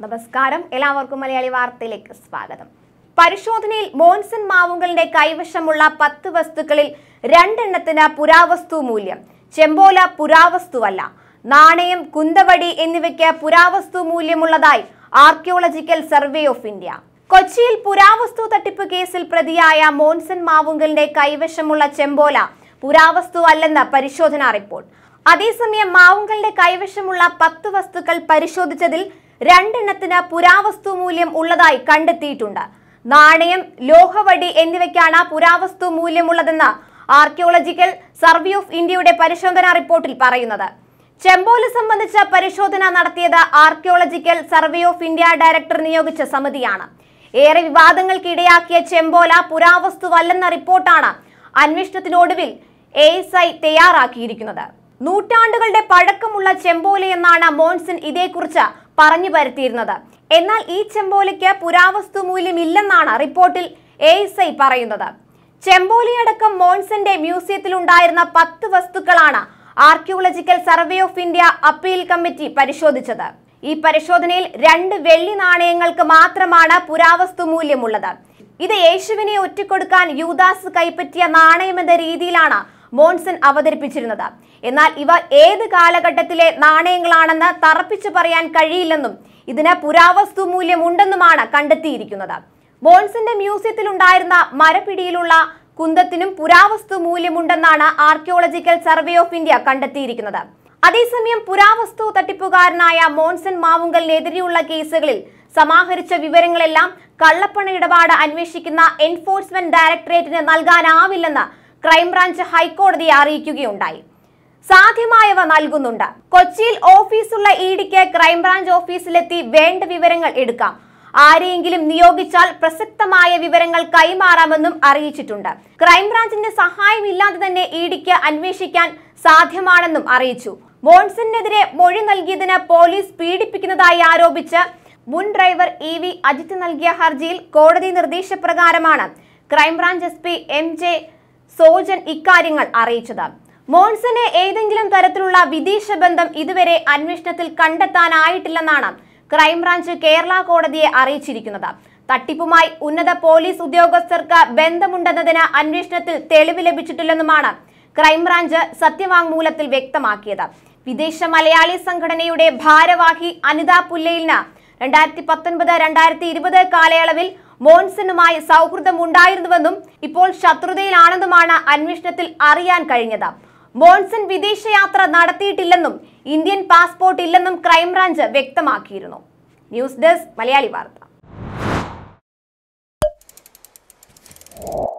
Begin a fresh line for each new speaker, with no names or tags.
നമസ്കാരം എല്ലാവർക്കും മലയാളി വാർത്തയിലേക്ക് സ്വാഗതം പരിശോധനയിൽ മോൻസൺ മാവുങ്കലിന്റെ കൈവശമുള്ള പത്ത് വസ്തുക്കളിൽ രണ്ടെണ്ണത്തിന് പുരാവസ്തു മൂല്യം ചെമ്പോല പുരാവസ്തുവല്ല നാണയം കുന്തവടി എന്നിവയ്ക്ക് പുരാവസ്തു മൂല്യമുള്ളതായി ആർക്കിയോളജിക്കൽ സർവേ ഓഫ് ഇന്ത്യ കൊച്ചിയിൽ പുരാവസ്തു തട്ടിപ്പ് കേസിൽ പ്രതിയായ മോൻസൺ മാവുങ്കലിന്റെ കൈവശമുള്ള ചെമ്പോല പുരാവസ്തു അല്ലെന്ന് പരിശോധനാ റിപ്പോർട്ട് അതേസമയം മാവുങ്കലിന്റെ കൈവശമുള്ള പത്ത് വസ്തുക്കൾ പരിശോധിച്ചതിൽ രണ്ടെണ്ണത്തിന് പുരാവസ്തു മൂല്യം ഉള്ളതായി കണ്ടെത്തിയിട്ടുണ്ട് നാണയം ലോഹവടി എന്നിവയ്ക്കാണ് പുരാവസ്തു മൂല്യമുള്ളതെന്ന് ആർക്കിയോളജിക്കൽ സർവേ ഓഫ് ഇന്ത്യയുടെ പരിശോധനാ റിപ്പോർട്ടിൽ പറയുന്നത് ചെമ്പോല സംബന്ധിച്ച പരിശോധന നടത്തിയത് Archaeological Survey of India director നിയോഗിച്ച സമിതിയാണ് ഏറെ വിവാദങ്ങൾക്കിടയാക്കിയ ചെമ്പോല പുരാവസ്തുവല്ലെന്ന റിപ്പോർട്ടാണ് അന്വേഷണത്തിനൊടുവിൽ എ എസ് ഐ തയ്യാറാക്കിയിരിക്കുന്നത് നൂറ്റാണ്ടുകളുടെ പഴക്കമുള്ള ചെമ്പോലയെന്നാണ് മോൻസൺ ഇതേക്കുറിച്ച് പറഞ്ഞു വരുത്തിയിരുന്നത് എന്നാൽ ഈ ചെമ്പോലയ്ക്ക് പുരാവസ്തു മൂല്യമില്ലെന്നാണ് റിപ്പോർട്ടിൽ എ എസ് ഐ പറയുന്നത് ചെമ്പോലിയടക്കം മോൺസന്റെ മ്യൂസിയത്തിലുണ്ടായിരുന്ന പത്ത് വസ്തുക്കളാണ് Archaeological Survey of India appeal committee പരിശോധിച്ചത് ഈ പരിശോധനയിൽ രണ്ട് വെള്ളി നാണയങ്ങൾക്ക് മാത്രമാണ് പുരാവസ്തു മൂല്യമുള്ളത് ഇത് യേശുവിനെ ഒറ്റിക്കൊടുക്കാൻ യൂദാസ് കൈപ്പറ്റിയ നാണയമെന്ന രീതിയിലാണ് മോൺസൺ അവതരിപ്പിച്ചിരുന്നത് എന്നാൽ ഇവ ഏത് കാലഘട്ടത്തിലെ നാണയങ്ങളാണെന്ന് തറപ്പിച്ചു പറയാൻ കഴിയില്ലെന്നും ഇതിന് പുരാവസ്തു മൂല്യമുണ്ടെന്നുമാണ് കണ്ടെത്തിയിരിക്കുന്നത് മോൺസന്റെ മ്യൂസിയത്തിൽ ഉണ്ടായിരുന്ന മരപിടിയിലുള്ള കുന്തത്തിനും പുരാവസ്തു മൂല്യമുണ്ടെന്നാണ് ആർക്കിയോളജിക്കൽ സർവേ ഓഫ് ഇന്ത്യ കണ്ടെത്തിയിരിക്കുന്നത് അതേസമയം പുരാവസ്തു തട്ടിപ്പുകാരനായ മോൺസൺ മാവുങ്കലിനെതിരെയുള്ള കേസുകളിൽ സമാഹരിച്ച വിവരങ്ങളെല്ലാം കള്ളപ്പണ ഇടപാട് അന്വേഷിക്കുന്ന എൻഫോഴ്സ്മെന്റ് ഡയറക്ടറേറ്റിന് നൽകാനാവില്ലെന്ന് ക്രൈംബ്രാഞ്ച് ഹൈക്കോടതിയെ അറിയിക്കുകയുണ്ടായി സാധ്യമായവ നൽകുന്നുണ്ട് കൊച്ചിയിൽ ഓഫീസുള്ള ഇഡിക്ക് ക്രൈംബ്രാഞ്ച് ഓഫീസിലെത്തി വേണ്ട വിവരങ്ങൾ എടുക്കാം ആരെയെങ്കിലും നിയോഗിച്ചാൽ പ്രസക്തമായ വിവരങ്ങൾ കൈമാറാമെന്നും അറിയിച്ചിട്ടുണ്ട് ക്രൈംബ്രാഞ്ചിന്റെ സഹായമില്ലാതെ തന്നെ ഇഡിക്ക് അന്വേഷിക്കാൻ സാധ്യമാണെന്നും അറിയിച്ചു മോൺസണിനെതിരെ മൊഴി നൽകിയതിന് പോലീസ് പീഡിപ്പിക്കുന്നതായി ആരോപിച്ച് മുൻ ഡ്രൈവർ ഇ വി അജിത് നൽകിയ ഹർജിയിൽ കോടതി നിർദ്ദേശപ്രകാരമാണ് crime branch S P M J Sojan ഇക്കാര്യങ്ങൾ അറിയിച്ചത് മോൺസന് ഏതെങ്കിലും തരത്തിലുള്ള വിദേശ ബന്ധം ഇതുവരെ അന്വേഷണത്തിൽ കണ്ടെത്താനായിട്ടില്ലെന്നാണ് ക്രൈംബ്രാഞ്ച് കേരള കോടതിയെ അറിയിച്ചിരിക്കുന്നത് തട്ടിപ്പുമായി ഉന്നത പോലീസ് ഉദ്യോഗസ്ഥർക്ക് ബന്ധമുണ്ടെന്നതിന് അന്വേഷണത്തിൽ തെളിവ് ലഭിച്ചിട്ടില്ലെന്നുമാണ് ക്രൈംബ്രാഞ്ച് സത്യവാങ്മൂലത്തിൽ വ്യക്തമാക്കിയത് വിദേശ മലയാളി സംഘടനയുടെ ഭാരവാഹി അനിത പുല്ലയിലിന് രണ്ടായിരത്തി പത്തൊൻപത് രണ്ടായിരത്തി ഇരുപത് കാലയളവിൽ മോൺസണുമായി സൗഹൃദം ഉണ്ടായിരുന്നുവെന്നും ഇപ്പോൾ ശത്രുതയിലാണെന്നുമാണ് അന്വേഷണത്തിൽ അറിയാൻ കഴിഞ്ഞത് മോൺസൺ വിദേശയാത്ര നടത്തിയിട്ടില്ലെന്നും ഇന്ത്യൻ പാസ്പോർട്ട് ഇല്ലെന്നും ക്രൈംബ്രാഞ്ച് വ്യക്തമാക്കിയിരുന്നു ന്യൂസ് ഡെസ്ക് മലയാളി വാർത്ത